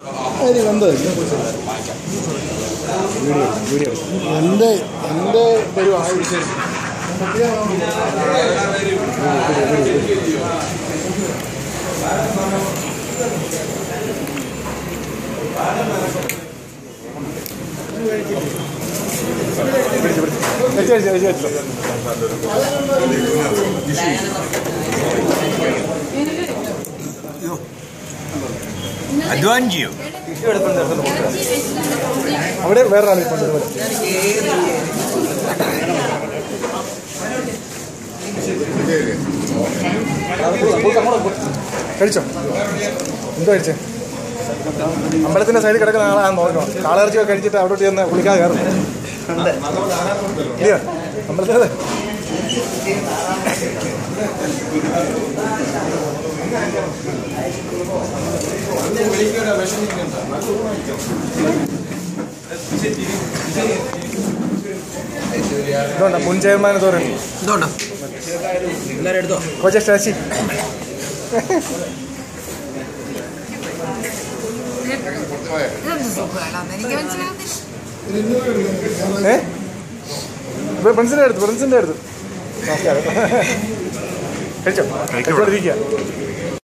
എൻ്റെ എൻ്റെ പരിപാടി വിശേഷം അധ്വാനിച്ചു അവിടെ വേറെ ആൾ ഇപ്പം ഇതുപോലെ കഴിച്ചോ എന്തോ കഴിച്ചേ അമ്പലത്തിന്റെ സൈഡിൽ കിടക്കുന്ന ആളാണ് നോക്കണം കാളയിറച്ചിയൊക്കെ കഴിച്ചിട്ട് അവിടെ ചെന്ന് കുളിക്കാതെ കയറും ഇല്ലയോ അമ്പലത്തിലെ ഇതുകൊണ്ട് മുൻ ചെയർമാൻ തോരൻ എന്തുകൊണ്ടോ എല്ലാവരും എടുത്തോ കൊച്ചെ ശശി ഇതൊന്നും സുഖമാണോ എനിക്ക് മനസ്സിലാവുന്നില്ല ഏ പ്രിൻസിന്റെ അടുത്ത് പ്രിൻസിന്റെ അടുത്ത് നമസ്കാരം കഴിച്ചോ കഴിച്ചോണ്ടിരിക്കുക